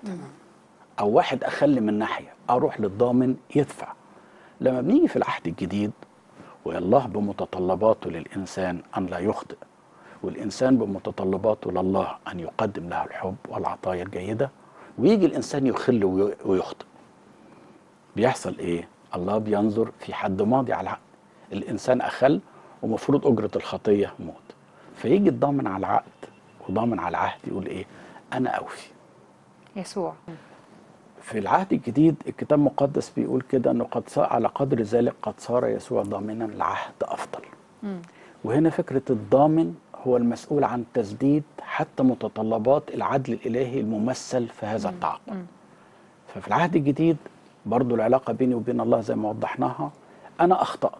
او واحد اخل من ناحيه اروح للضامن يدفع لما بنيجي في العهد الجديد والله بمتطلباته للانسان ان لا يخطئ والانسان بمتطلباته لله ان يقدم له الحب والعطايا الجيده ويجي الانسان يخل وي- ويخطئ بيحصل ايه الله بينظر في حد ماضي على العقد الانسان اخل ومفروض اجره الخطيه موت فيجي الضامن على العقد وضامن على العهد يقول ايه انا اوفي يسوع في العهد الجديد الكتاب المقدس بيقول كده انه قد صار على قدر ذلك قد صار يسوع ضامنا العهد افضل وهنا فكره الضامن هو المسؤول عن تسديد حتى متطلبات العدل الالهي الممثل في هذا التعاقد ففي العهد الجديد برضو العلاقه بيني وبين الله زي ما وضحناها انا اخطات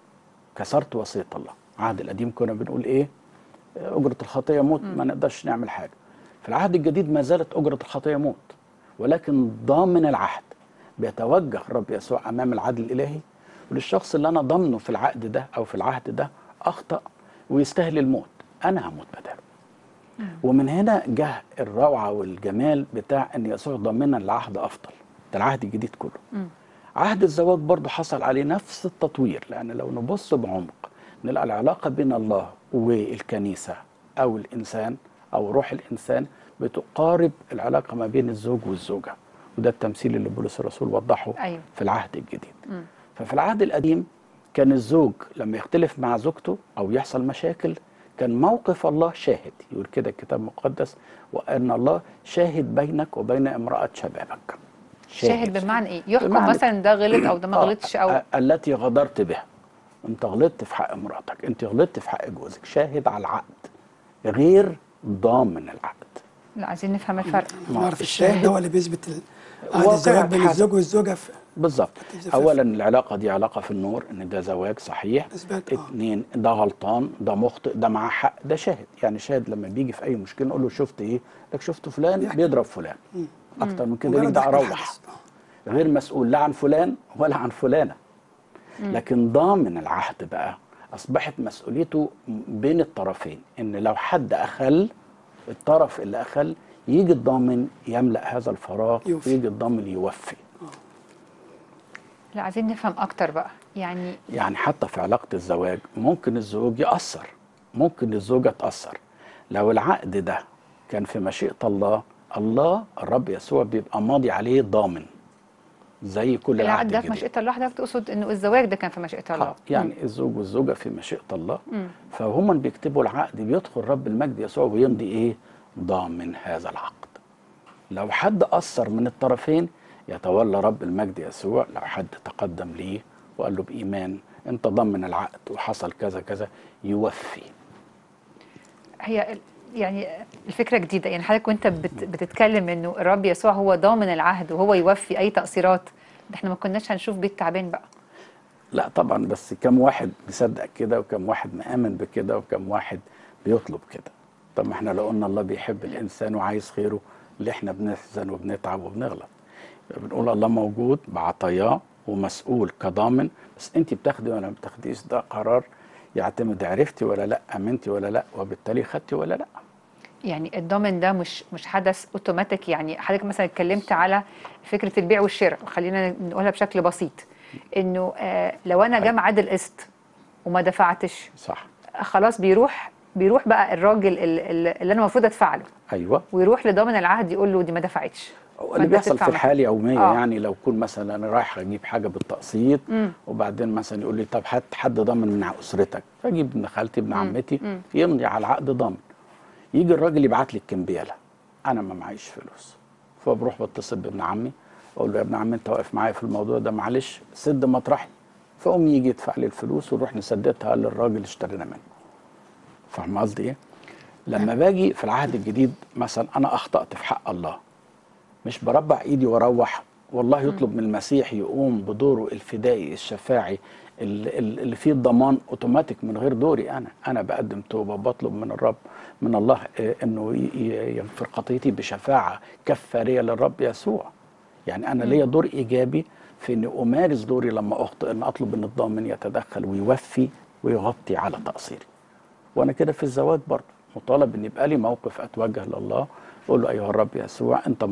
كسرت وصيه الله العهد القديم كنا بنقول ايه اجره الخطيه موت ما نقدرش نعمل حاجه في العهد الجديد ما زالت اجره الخطيه موت ولكن ضامن العهد بيتوجه رب يسوع امام العدل الالهي وللشخص اللي انا ضامنه في العقد ده او في العهد ده اخطا ويستاهل الموت انا هموت بداله ومن هنا جه الروعه والجمال بتاع ان يسوع ضامنا العهد افضل ده العهد الجديد كله عهد الزواج برضه حصل عليه نفس التطوير لان لو نبص بعمق نلقى العلاقه بين الله والكنيسه او الانسان او روح الانسان بتقارب العلاقه ما بين الزوج والزوجه وده التمثيل اللي بولس الرسول وضحه أيوة. في العهد الجديد ففي العهد القديم كان الزوج لما يختلف مع زوجته او يحصل مشاكل كان موقف الله شاهد يقول كده الكتاب المقدس وان الله شاهد بينك وبين امراه شبابك شاهد بمعنى ايه يحكم بمعنى- مثلا ده غلط او ده ما آه، غلطش او آه، التي غدرت بها انت غلطت في حق مراتك انت غلطت في حق جوزك شاهد على العقد غير ضامن العقد لا عايزين نفهم الفرق ما نعرف الشاهد الشاهد- ده هو اللي بيثبت ال- عقد واقع الزواج بين حسب. الزوج والزوجه في بالظبط الزفاف. اولا العلاقه دي علاقه في النور ان ده زواج صحيح إثبات، آه. اتنين ده غلطان ده مخطئ ده معاه حق ده شاهد يعني شاهد لما بيجي في اي مشكله نقول له شفت ايه لك شفت فلان بيحكي. بيضرب فلان اكتر من كده مجرد ليه ده يحكي اروح الحدث. آه. غير مسؤول لا عن فلان ولا عن فلانه لكن ضامن العهد بقى اصبحت مسؤوليته بين الطرفين ان لو حد اخل الطرف اللي اخل يجي الضامن يملا هذا الفراغ يوفي. ويجي الضامن يوفي لا عايزين نفهم اكتر بقى يعني يعني حتى في علاقة الزواج ممكن الزوج يأثر ممكن الزوجة تأثر لو العقد ده كان في مشيئة الله الله الرب يسوع بيبقى ماضي عليه ضامن زي كل العقد العهد ده في الجديد مشيئه الله حضرتك تقصد انه الزواج ده كان في مشيئه الله آه، يعني الزوج والزوجة في مشيئة الله فهم بيكتبوا العقد بيدخل رب المجد يسوع ويمضي ايه ضامن هذا العقد لو حد أثر من الطرفين يتولى رب المجد يسوع لو حد تقدم ليه وقال له بإيمان أنت ضمن العقد وحصل كذا كذا يوفي هي ال- يعني الفكره جديده يعني حضرتك وانت بت بتتكلم انه الرب يسوع هو ضامن العهد وهو يوفي اي تقصيرات ده احنا ما كناش هنشوف بيت تعبان بقى لا طبعا بس كم واحد بيصدق كده وكم واحد مآمن بكده وكم واحد بيطلب كده طب ما احنا لو قلنا الله بيحب الإنسان وعايز خيره اللي احنا بنحزن وبنتعب وبنغلط بنقول الله موجود بعطاياه ومسؤول كضامن بس انت بتاخدي ولا ما بتاخديش ده قرار يعتمد عرفتي ولا لا امنتي ولا لا وبالتالي خدتي ولا لا يعني الضامن ده مش مش حدث اوتوماتيك يعني حضرتك مثلا اتكلمت على فكره البيع والشراء خلينا نقولها بشكل بسيط انه آه لو انا جه ميعاد القسط وما دفعتش صح خلاص بيروح بيروح بقى الراجل ال- ال- اللي انا المفروض ادفع له ايوه ويروح لضامن العهد يقول له دي ما دفعتش هو اللي فأنت بيحصل تدفع في مثلاً. الحياه اليوميه آه. يعني لو كون مثلا انا رايح اجيب حاجه بالتقسيط وبعدين مثلا يقول لي طب هات حد ضامن من اسرتك فاجيب ابن خالتي ابن عمتي يمضي على عقد ضامن يجي الراجل يبعت لي الكمبياله انا ما معيش فلوس فبروح بتصل بابن عمي اقول له يا ابن عمي انت واقف معايا في الموضوع ده معلش سد مطرحي فقوم يجي يدفع لي الفلوس ونروح نسددها للراجل اللي اشترينا منه فاهم قصدي ايه؟ لما باجي في العهد الجديد مثلا انا اخطات في حق الله مش بربع ايدي واروح والله يطلب من المسيح يقوم بدوره الفدائي الشفاعي ال- ال- اللي فيه الضمان اوتوماتيك من غير دوري انا انا بقدم توبه بطلب من الرب من الله آه، انه ي- ي- يغفر خطيتي بشفاعه كفاريه للرب يسوع يعني انا ليا دور ايجابي في اني امارس دوري لما اخطئ ان اطلب ان الضامن يتدخل ويوفي ويغطي على تقصيري وانا كده في الزواج برضه مطالب ان يبقى لي موقف اتوجه لله اقول له ايها الرب يسوع انت